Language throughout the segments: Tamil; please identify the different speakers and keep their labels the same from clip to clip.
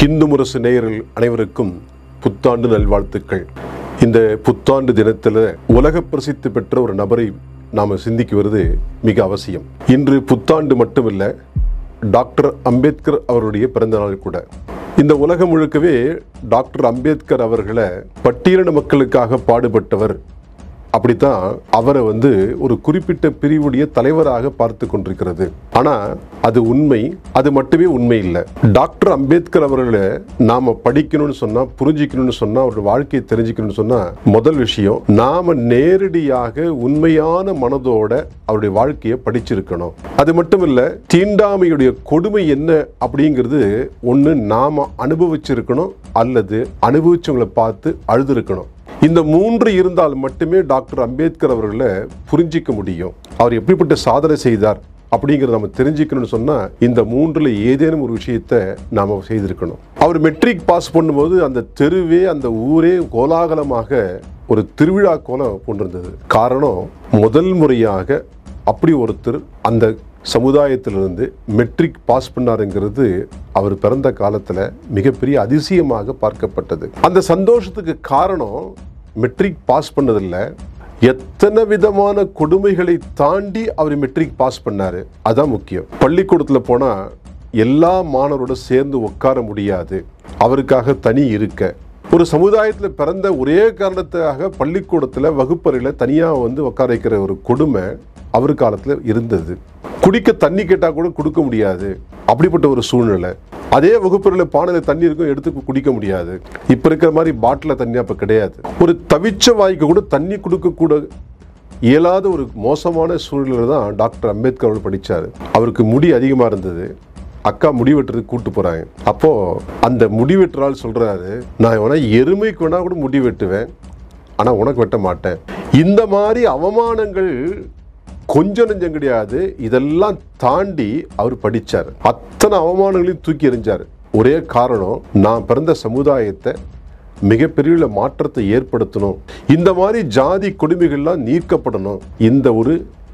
Speaker 1: ஹிந்து முரசு நேயர்கள் அனைவருக்கும் புத்தாண்டு நல்வாழ்த்துக்கள் இந்த புத்தாண்டு தினத்தில் உலக பிரசித்தி பெற்ற ஒரு நபரை நாம் சிந்திக்கு வருது மிக அவசியம் இன்று புத்தாண்டு மட்டுமில்லை டாக்டர் அம்பேத்கர் அவருடைய பிறந்த நாள் கூட இந்த உலகம் முழுக்கவே டாக்டர் அம்பேத்கர் அவர்களை பட்டியலின மக்களுக்காக பாடுபட்டவர் அப்படித்தான் அவரை வந்து ஒரு குறிப்பிட்ட பிரிவுடைய தலைவராக பார்த்து கொண்டிருக்கிறது ஆனா அது உண்மை அது மட்டுமே உண்மை இல்லை டாக்டர் அம்பேத்கர் அவர்களை நாம படிக்கணும்னு சொன்னா புரிஞ்சிக்கணும்னு சொன்னா அவருடைய வாழ்க்கையை தெரிஞ்சுக்கணும்னு சொன்னா முதல் விஷயம் நாம நேரடியாக உண்மையான மனதோட அவருடைய வாழ்க்கையை படிச்சிருக்கணும் அது மட்டும் இல்ல தீண்டாமையுடைய கொடுமை என்ன அப்படிங்கிறது ஒண்ணு நாம அனுபவிச்சிருக்கணும் அல்லது அனுபவிச்சவங்களை பார்த்து அழுதுருக்கணும் இந்த மூன்று இருந்தால் மட்டுமே டாக்டர் அம்பேத்கர் அவர்களை புரிஞ்சிக்க முடியும் அவர் எப்படிப்பட்ட சாதனை செய்தார் அப்படிங்கிறத நம்ம தெரிஞ்சுக்கணும்னு சொன்னா இந்த மூன்றுல ஏதேனும் ஒரு விஷயத்தை நாம செய்திருக்கணும் அவர் மெட்ரிக் பாஸ் பண்ணும்போது அந்த தெருவே அந்த ஊரே கோலாகலமாக ஒரு திருவிழா கோலம் கொண்டிருந்தது காரணம் முதல் முறையாக அப்படி ஒருத்தர் அந்த சமுதாயத்திலிருந்து மெட்ரிக் பாஸ் பண்ணாருங்கிறது அவர் பிறந்த காலத்துல மிகப்பெரிய அதிசயமாக பார்க்கப்பட்டது அந்த சந்தோஷத்துக்கு காரணம் மெட்ரிக் பாஸ் பண்ணதில்லை எத்தனை விதமான கொடுமைகளை தாண்டி அவர் மெட்ரிக் பாஸ் பண்ணாரு அதான் முக்கியம் பள்ளிக்கூடத்துல போனா எல்லா மாணவரோட சேர்ந்து உட்கார முடியாது அவருக்காக தனி இருக்க ஒரு சமுதாயத்தில் பிறந்த ஒரே காரணத்துக்காக பள்ளிக்கூடத்தில் வகுப்பறையில் தனியாக வந்து உட்கார வைக்கிற ஒரு கொடுமை அவர் காலத்தில் இருந்தது குடிக்க தண்ணி கேட்டால் கூட கொடுக்க முடியாது அப்படிப்பட்ட ஒரு சூழ்நிலை அதே வகுப்பறையில் பானையில் தண்ணி இருக்கும் எடுத்து குடிக்க முடியாது இப்போ இருக்கிற மாதிரி பாட்டில் தண்ணி அப்போ கிடையாது ஒரு தவிச்ச வாய்க்கு கூட தண்ணி கொடுக்க கூட இயலாத ஒரு மோசமான சூழ்நிலை தான் டாக்டர் அம்பேத்கர் அவர்கள் படித்தார் அவருக்கு முடி அதிகமாக இருந்தது அக்கா முடி வெட்டுறதுக்கு கூட்டு போறாங்க அப்போ அந்த முடி வெட்டுறாள் சொல்றாரு நான் வேணா எருமைக்கு வேணா கூட முடி வெட்டுவேன் ஆனா உனக்கு வெட்ட மாட்டேன் இந்த மாதிரி அவமானங்கள் கொஞ்சம் நெஞ்சம் கிடையாது இதெல்லாம் தாண்டி அவர் படிச்சார் அத்தனை அவமானங்களையும் தூக்கி எறிஞ்சார் ஒரே காரணம் நான் பிறந்த சமுதாயத்தை மிகப்பெரிய மாற்றத்தை ஏற்படுத்தணும் இந்த மாதிரி ஜாதி கொடுமைகள்லாம் நீக்கப்படணும் இந்த ஒரு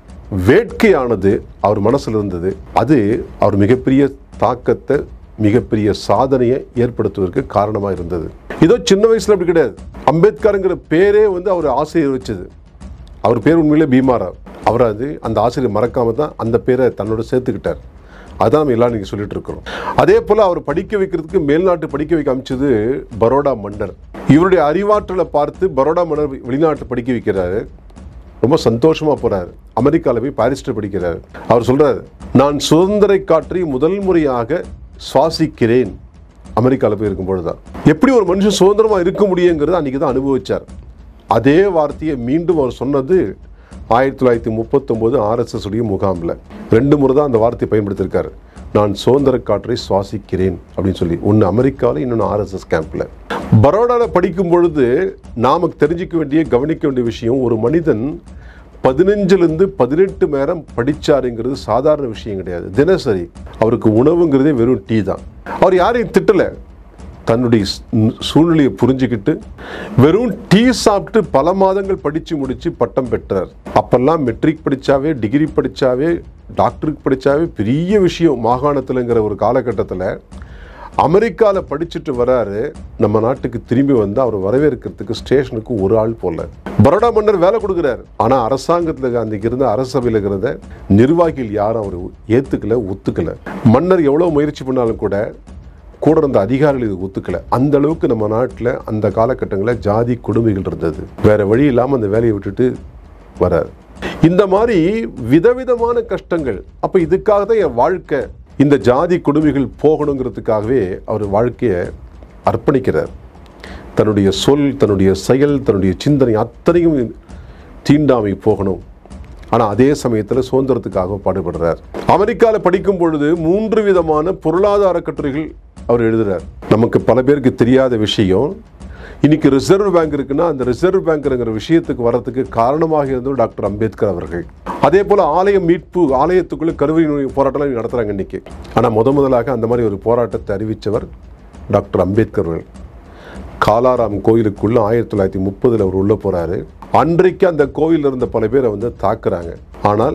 Speaker 1: வேட்கையானது அவர் மனசுல இருந்தது அது அவர் மிகப்பெரிய தாக்கத்தை மிகப்பெரிய சாதனையை ஏற்படுத்துவதற்கு காரணமாக இருந்தது இதோ சின்ன வயசுல அப்படி கிடையாது அம்பேத்கருங்கிற பேரே வந்து அவர் ஆசிரியர் வச்சது அவர் பேர் உண்மையிலே பீமாராவ் அவர் அது அந்த ஆசிரியர் மறக்காம தான் அந்த பேரை தன்னோட சேர்த்துக்கிட்டார் அதான் நம்ம எல்லாம் நீங்கள் சொல்லிட்டு இருக்கிறோம் அதே போல் அவர் படிக்க வைக்கிறதுக்கு மேல்நாட்டு படிக்க வைக்க அமைச்சது பரோடா மன்னர் இவருடைய அறிவாற்றலை பார்த்து பரோடா மன்னர் வெளிநாட்டு படிக்க வைக்கிறாரு ரொம்ப சந்தோஷமா போறாரு அமெரிக்காவில் போய் பாரிஸ்டர் படிக்கிறார் அவர் சொல்றாரு நான் சுதந்திர காற்றை முதல் முறையாக சுவாசிக்கிறேன் அமெரிக்காவில் போய் இருக்கும் பொழுதுதான் எப்படி ஒரு மனுஷன் சுதந்திரமா இருக்க முடியுங்கிறத அன்னைக்கு தான் அனுபவிச்சார் அதே வார்த்தையை மீண்டும் அவர் சொன்னது ஆயிரத்தி தொள்ளாயிரத்தி முப்பத்தொம்போது ஆர்எஸ்எஸ் உடைய முகாமில் ரெண்டு முறை தான் அந்த வார்த்தையை பயன்படுத்தியிருக்காரு நான் சுதந்திர காற்றை சுவாசிக்கிறேன் அப்படின்னு சொல்லி ஒன்று அமெரிக்காவில் இன்னொன்று ஆர்எஸ்எஸ் கேம்பில் பரோடாவில் படிக்கும் பொழுது நாம் தெரிஞ்சிக்க வேண்டிய கவனிக்க வேண்டிய விஷயம் ஒரு மனிதன் பதினஞ்சுலேருந்து பதினெட்டு நேரம் படிச்சாருங்கிறது சாதாரண விஷயம் கிடையாது தினசரி அவருக்கு உணவுங்கிறதே வெறும் டீ தான் அவர் யாரையும் திட்டலை தன்னுடைய ஸ்- சூழ்நிலையை புரிஞ்சுக்கிட்டு வெறும் டீ சாப்பிட்டு பல மாதங்கள் படித்து முடித்து பட்டம் பெற்றார் அப்பெல்லாம் மெட்ரிக் படித்தாவே டிகிரி படித்தாவே டாக்டருக்கு படித்தாவே பெரிய விஷயம் மாகாணத்தில்ங்கிற ஒரு காலகட்டத்தில் அமெரிக்காவில் படிச்சுட்டு வராரு நம்ம நாட்டுக்கு திரும்பி வந்து அவர் வரவேற்கிறதுக்கு ஸ்டேஷனுக்கு ஒரு ஆள் போல பரோடா மன்னர் வேலை கொடுக்குறாரு ஆனால் அரசாங்கத்தில் அன்றைக்கு இருந்த அரசவையில் இருந்த நிர்வாகிகள் யாரும் அவர் ஏற்றுக்கல ஒத்துக்கல மன்னர் எவ்வளோ முயற்சி பண்ணாலும் கூட கூட இருந்த அதிகாரிகள் இது ஒத்துக்கல அந்த அளவுக்கு நம்ம நாட்டில் அந்த காலகட்டங்களில் ஜாதி கொடுமைகள் இருந்தது வேற வழி இல்லாமல் அந்த வேலையை விட்டுட்டு வரார் இந்த மாதிரி விதவிதமான கஷ்டங்கள் அப்போ இதுக்காக தான் என் வாழ்க்கை இந்த ஜாதி கொடுமைகள் போகணுங்கிறதுக்காகவே அவர் வாழ்க்கையை அர்ப்பணிக்கிறார் தன்னுடைய சொல் தன்னுடைய செயல் தன்னுடைய சிந்தனை அத்தனையும் தீண்டாமை போகணும் ஆனால் அதே சமயத்தில் சுதந்திரத்துக்காக பாடுபடுறார் அமெரிக்காவில் படிக்கும் பொழுது மூன்று விதமான பொருளாதார கட்டுரைகள் அவர் எழுதுறார் நமக்கு பல பேருக்கு தெரியாத விஷயம் இன்னைக்கு ரிசர்வ் பேங்க் இருக்குன்னா அந்த ரிசர்வ் பேங்க்ங்கிற விஷயத்துக்கு வரதுக்கு காரணமாக இருந்தவர் டாக்டர் அம்பேத்கர் அவர்கள் அதே போல ஆலய மீட்பு ஆலயத்துக்குள்ள கருவி நோய் போராட்டம் நடத்துறாங்க இன்னைக்கு ஆனால் முத முதலாக அந்த மாதிரி ஒரு போராட்டத்தை அறிவித்தவர் டாக்டர் அம்பேத்கர் அவர்கள் காலாராம் கோயிலுக்குள்ள ஆயிரத்தி தொள்ளாயிரத்தி முப்பதில் அவர் உள்ள போறாரு அன்றைக்கு அந்த கோயிலில் இருந்த பல பேரை வந்து தாக்குறாங்க ஆனால்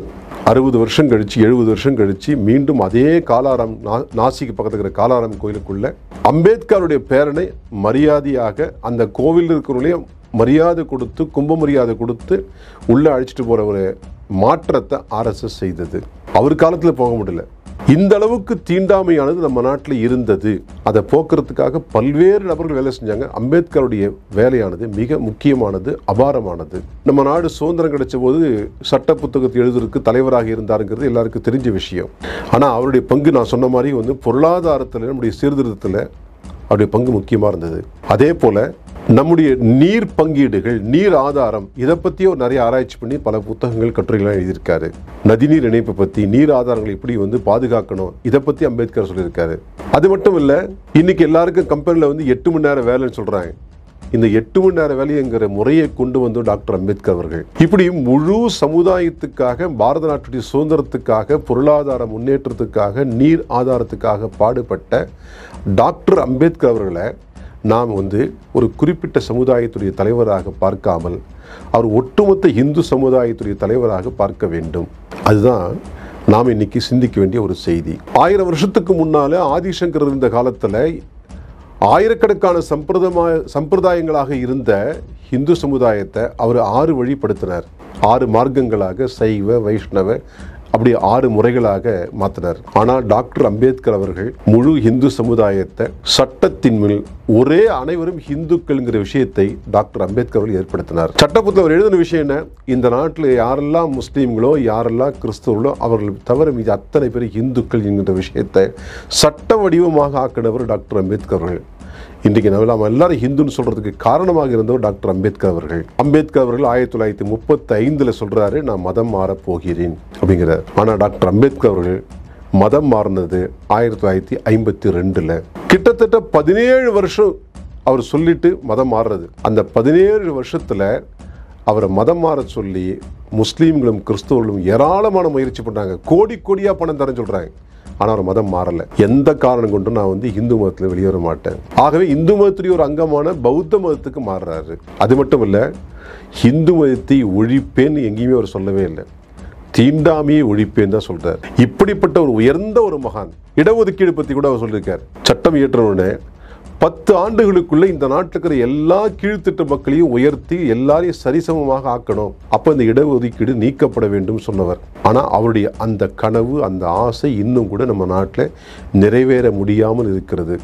Speaker 1: அறுபது வருஷம் கழிச்சு எழுபது வருஷம் கழிச்சு மீண்டும் அதே காலாராம் நா- நாசிக்கு பக்கத்துல இருக்கிற காலாராம் கோயிலுக்குள்ள அம்பேத்கருடைய பேரனை மரியாதையாக அந்த கோவில் இருக்கிறவங்களே மரியாதை கொடுத்து கும்ப மரியாதை கொடுத்து உள்ள அழைச்சிட்டு போற ஒரு மாற்றத்தை ஆர்எஸ்எஸ் செய்தது அவர் காலத்துல போக முடியல இந்த அளவுக்கு தீண்டாமையானது நம்ம நாட்டில் இருந்தது அதை போக்குறதுக்காக பல்வேறு நபர்கள் வேலை செஞ்சாங்க அம்பேத்கருடைய வேலையானது மிக முக்கியமானது அபாரமானது நம்ம நாடு சுதந்திரம் கிடைச்ச போது சட்ட புத்தகத்தை எழுதுறதுக்கு தலைவராக இருந்தாருங்கிறது எல்லாருக்கும் தெரிஞ்ச விஷயம் ஆனால் அவருடைய பங்கு நான் சொன்ன மாதிரி வந்து பொருளாதாரத்தில் நம்முடைய சீர்திருத்தத்தில் அவருடைய பங்கு முக்கியமாக இருந்தது அதே போல நம்முடைய நீர் பங்கீடுகள் நீர் ஆதாரம் இதை பற்றியும் நிறைய ஆராய்ச்சி பண்ணி பல புத்தகங்கள் கட்டுரைகள்லாம் எழுதியிருக்காரு நதிநீர் இணைப்பை பற்றி நீர் ஆதாரங்களை எப்படி வந்து பாதுகாக்கணும் இதை பற்றி அம்பேத்கர் சொல்லியிருக்காரு அது மட்டும் இல்லை இன்னைக்கு எல்லாருக்கும் கம்பெனியில் வந்து எட்டு மணி நேரம் வேலைன்னு சொல்கிறாங்க இந்த எட்டு மணி நேர வேலைங்கிற முறையை கொண்டு வந்து டாக்டர் அம்பேத்கர் அவர்கள் இப்படி முழு சமுதாயத்துக்காக பாரத நாட்டுடைய சுதந்திரத்துக்காக பொருளாதார முன்னேற்றத்துக்காக நீர் ஆதாரத்துக்காக பாடுபட்ட டாக்டர் அம்பேத்கர் அவர்களை நாம் வந்து ஒரு குறிப்பிட்ட சமுதாயத்துடைய தலைவராக பார்க்காமல் அவர் ஒட்டுமொத்த இந்து சமுதாயத்துடைய தலைவராக பார்க்க வேண்டும் அதுதான் நாம் இன்னைக்கு சிந்திக்க வேண்டிய ஒரு செய்தி ஆயிரம் வருஷத்துக்கு முன்னால ஆதிசங்கர் இருந்த காலத்துல ஆயிரக்கணக்கான சம்பிரதமாய சம்பிரதாயங்களாக இருந்த இந்து சமுதாயத்தை அவர் ஆறு வழிப்படுத்தினார் ஆறு மார்க்கங்களாக சைவ வைஷ்ணவ அப்படி ஆறு முறைகளாக மாற்றினார் ஆனால் டாக்டர் அம்பேத்கர் அவர்கள் முழு இந்து சமுதாயத்தை சட்டத்தின் மேல் ஒரே அனைவரும் இந்துக்கள்ங்கிற விஷயத்தை டாக்டர் அம்பேத்கர் அவர்கள் ஏற்படுத்தினார் சட்டப்புத்தகம் அவர் எழுதின விஷயம் என்ன இந்த நாட்டில் யாரெல்லாம் முஸ்லீம்களோ யாரெல்லாம் கிறிஸ்தவர்களோ அவர்கள் தவிர மீது அத்தனை பேர் இந்துக்கள் என்கிற விஷயத்தை சட்ட வடிவமாக ஆக்கினவர் டாக்டர் அம்பேத்கர் அவர்கள் இன்றைக்கு நம்ம நம்ம எல்லாரும் ஹிந்துன்னு சொல்றதுக்கு காரணமாக இருந்தவர் டாக்டர் அம்பேத்கர் அவர்கள் அம்பேத்கர் அவர்கள் ஆயிரத்தி தொள்ளாயிரத்தி முப்பத்தி ஐந்துல சொல்றாரு நான் மதம் மாறப் போகிறேன் அப்படிங்கிறார் ஆனால் டாக்டர் அம்பேத்கர் அவர்கள் மதம் மாறினது ஆயிரத்தி தொள்ளாயிரத்தி ஐம்பத்தி ரெண்டுல கிட்டத்தட்ட பதினேழு வருஷம் அவர் சொல்லிட்டு மதம் மாறுறது அந்த பதினேழு வருஷத்துல அவரை மதம் மாற சொல்லி முஸ்லீம்களும் கிறிஸ்தவர்களும் ஏராளமான முயற்சி பண்ணாங்க கோடி கோடியா பணம் தரேன்னு சொல்றாங்க ஆனால் அவர் மதம் மாறல எந்த காரணம் கொண்டும் நான் வந்து இந்து மதத்தில் வெளியேற மாட்டேன் ஆகவே இந்து மதத்துடைய ஒரு அங்கமான பௌத்த மதத்துக்கு மாறுறாரு அது மட்டும் இல்ல இந்து மதத்தை ஒழிப்பேன்னு எங்கேயுமே அவர் சொல்லவே இல்லை தீண்டாமையை ஒழிப்பேன்னு தான் சொல்றார் இப்படிப்பட்ட ஒரு உயர்ந்த ஒரு மகான் இடஒதுக்கீடு பத்தி கூட அவர் சொல்லியிருக்கார் சட்டம் இயற்றினோடனே பத்து ஆண்டுகளுக்குள்ள இந்த நாட்டில் இருக்கிற எல்லா கீழ்த்திட்ட மக்களையும் உயர்த்தி எல்லாரையும் சரிசமமாக ஆக்கணும் அப்ப இந்த இடஒதுக்கீடு நீக்கப்பட வேண்டும் சொன்னவர் ஆனா அவருடைய அந்த கனவு அந்த ஆசை இன்னும் கூட நம்ம நாட்டில் நிறைவேற முடியாமல் இருக்கிறது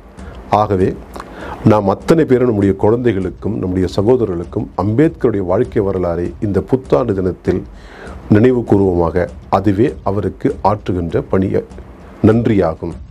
Speaker 1: ஆகவே நாம் அத்தனை பேரும் நம்முடைய குழந்தைகளுக்கும் நம்முடைய சகோதரர்களுக்கும் அம்பேத்கருடைய வாழ்க்கை வரலாறை இந்த புத்தாண்டு தினத்தில் நினைவு கூறுவோமாக அதுவே அவருக்கு ஆற்றுகின்ற பணி நன்றியாகும்